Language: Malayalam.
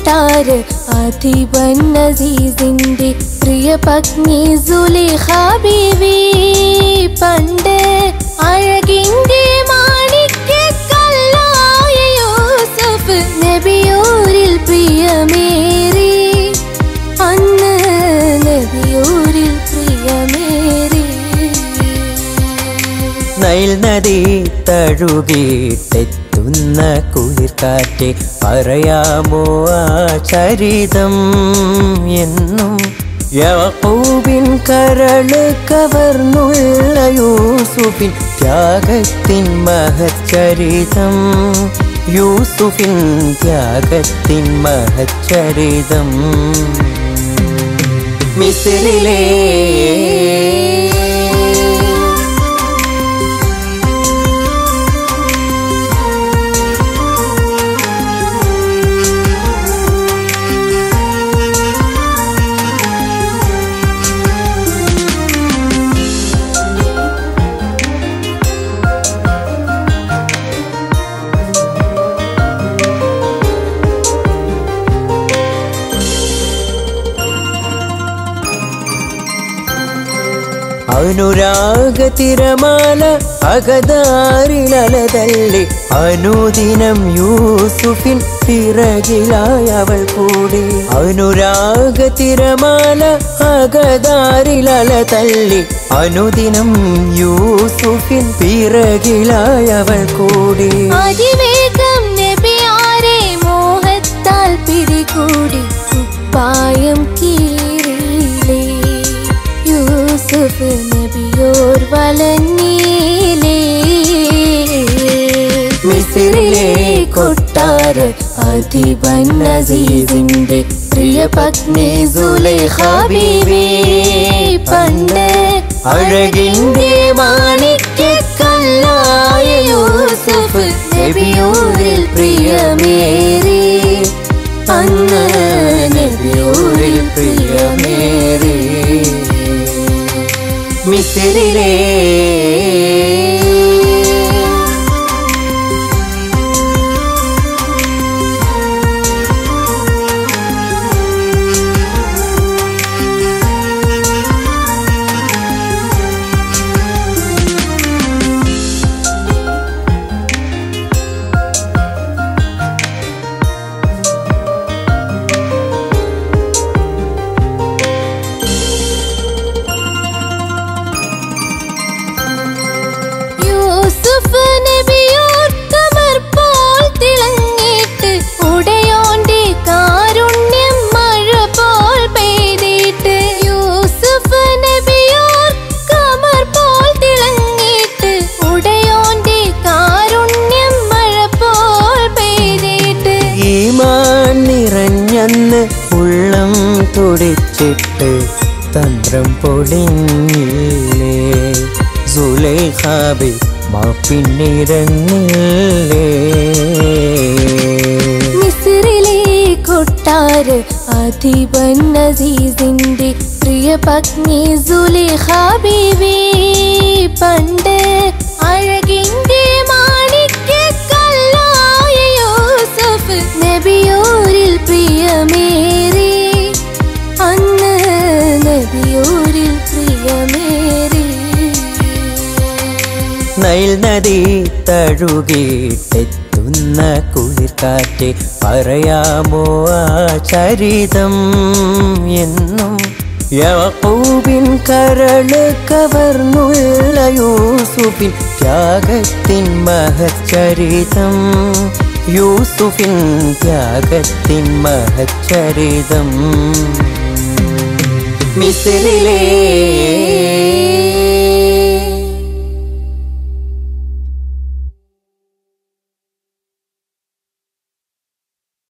കൊട്ടാര അധിപൻ നസീസിന്റെ പ്രിയ പത്നി സുലേഖ ബീവി പണ്ട് അഴകിന്റെ മാണിക്യ കല്ലായ യൂസഫ് നബിയൂരിൽ പ്രിയമേറി അന്ന് നബിയൂരിൽ പ്രിയമേറി നൈൽ നദി തഴുകിട്ടെത്തുന്ന കുളിർക്കാറ്റെ പറയാമോ ആ ചരിതം എന്നും യാക്കൂബിൻ കരള് കവർന്നുള്ള യൂസുഫിൻ ത്യാഗത്തിൻ മഹച്ചരിതം യൂസുഫിൻ ത്യാഗത്തിൻ മഹച്ചരിതം മിസിലിലേ അനുരാഗ തിരമാല അകതാരിലതല്ലി അനുദിനം യൂസുഫിൻ പിറകിലായി അവൾ കൂടി അനുരാഗ തിരമാല അകതാരിലല തല്ലി അനുദിനം യൂസുഫിൻ പിറകിലായി അവൾ കൂടി അതിവേഗം നബിയാരെ മോഹത്താൽ പിടികൂടി കുപ്പായം കീറിയില്ലേ യൂസുഫ് നബിയോർ വലഞ്ഞീലേ മിസിറിലെ കൊട്ടാര അധിപൻ നസീസിന്റെ പ്രിയ പത്നി സുലേഖ ബീവി പണ്ട് അഴകിന്റെ മാണിക്യ കല്ലായ യൂസുഫ് നബിയൂരിൽ പ്രിയമേറി അന്ന് നബിയൂരിൽ പ്രിയമേറി മിസിറിലേ യൂസുഫ് നബിയോർ കമർ പോൽ തിളങ്ങിയിട്ട് ഉടയോന്റെ കാരുണ്യം മഴ പോൽ പെയ്തിട്ട് യൂസുഫ് നബിയോർ കമർ പോൽ തിളങ്ങിയിട്ട് ഉടയോന്റെ കാരുണ്യം മഴ പോൽ പെയ്തിട്ട് ഈമാൻ നിറഞ്ഞന്ന് ഉള്ളം തുടിച്ചിട്ട് തന്ത്രം പൊളിഞ്ഞില്ലേ സുലൈഹാബി മാപ്പിന്നിറങ്ങില്ലേ മിസ്രിലെ കൊട്ടാര അധിപൻ നസീസിന്റെ പ്രിയ പത്നി സുലേഖ ബീവി പണ്ട് അഴകിന്റെ മാണിക്യ കല്ലായ യൂസഫ് നബിയൂരിൽ പ്രിയമേറി അന്ന് നബിയൂരിൽ പ്രിയമേറി നൈൽ നദി തഴുകിട്ടെത്തുന്ന കുളിർക്കാറ്റെ പറയാമോ ആ ചരിതം എന്നും യാക്കൂബിൻ കരള് കവർന്നുള്ള യൂസുഫിൻ ത്യാഗത്തിൻ മഹച്ചരിതം യൂസുഫിൻ ത്യാഗത്തിൻ മഹച്ചരിതം മിസിലിലേ